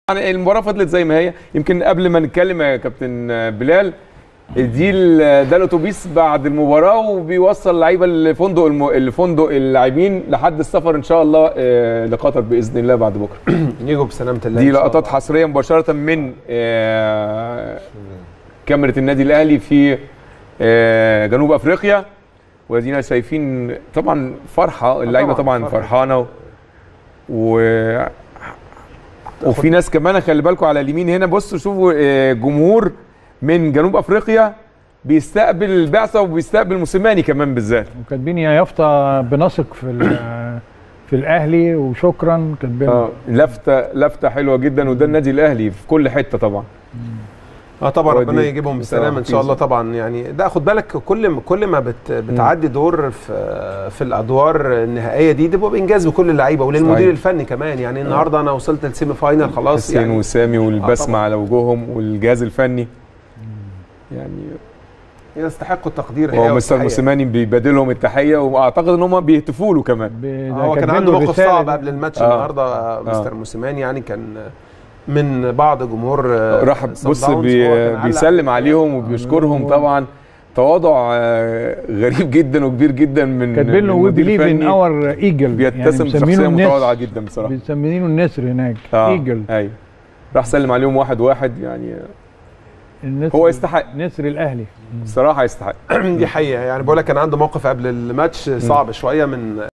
المباراه فضلت زي ما هي يمكن قبل ما نتكلم يا كابتن بلال دي ال- ده الاتوبيس بعد المباراه وبيوصل اللعيبه لفندق الم... لفندق اللاعبين لحد السفر ان شاء الله آه، لقطر باذن الله بعد بكره يجوا بسلامه الله دي إن شاء لقطات الله. حصريه مباشره من آه، كاميرا النادي الاهلي في آه، جنوب افريقيا وادينا شايفين طبعا فرحه اللعيبه طبعاً طبعا فرحة. فرحانه و وفي ناس كمان خلي بالكم على اليمين هنا بصوا شوفوا آه، جمهور من جنوب افريقيا بيستقبل البعثه وبيستقبل موسيماني كمان بالذات وكاتبين يا يافطه بنثق في ال- في الاهلي وشكرا كاتبين اه لفته لفته حلوه جدا وده النادي الاهلي في كل حته طبعا اه طبعا هو ربنا دي يجيبهم بصراحة بالسلامه ان شاء الله كويسة. طبعا يعني ده خد بالك كل ما كل ما بت بتعدي دور في في الادوار النهائيه دي ده بيبقى انجاز لكل اللعيبه وللمدير صحيح. الفني كمان يعني النهارده انا وصلت للسيمي فاينل خلاص حسين يعني وسامي والبسمه طبعاً. على وجوههم والجهاز الفني يعني يستحقوا التقدير هو الحقيقة مستر والتحية. موسيماني بيبادلهم التحيه واعتقد ان هم بيهتفوا له كمان ب- ده هو كان كاتبين عنده له موقف الرسالة صعب دي. قبل الماتش آه. النهارده مستر موسيماني يعني كان من بعض جمهور آه، راح صن بص داونز، بي هو كان علق بيسلم عليه. عليهم وبيشكرهم هو- طبعا تواضع آه، غريب جدا وكبير جدا من كاتبين له من وي المدير بليف ان الفني. اور ايجل بيتسم بشخصيه متواضعه جدا بصراحه مسمينه النسر هناك آه، ايجل ايوه راح سلم عليهم واحد واحد يعني النسر هو يستحق نسر الاهلي بصراحه يستحق دي حقيقه يعني بقول لك كان عنده موقف قبل الماتش صعب شويه من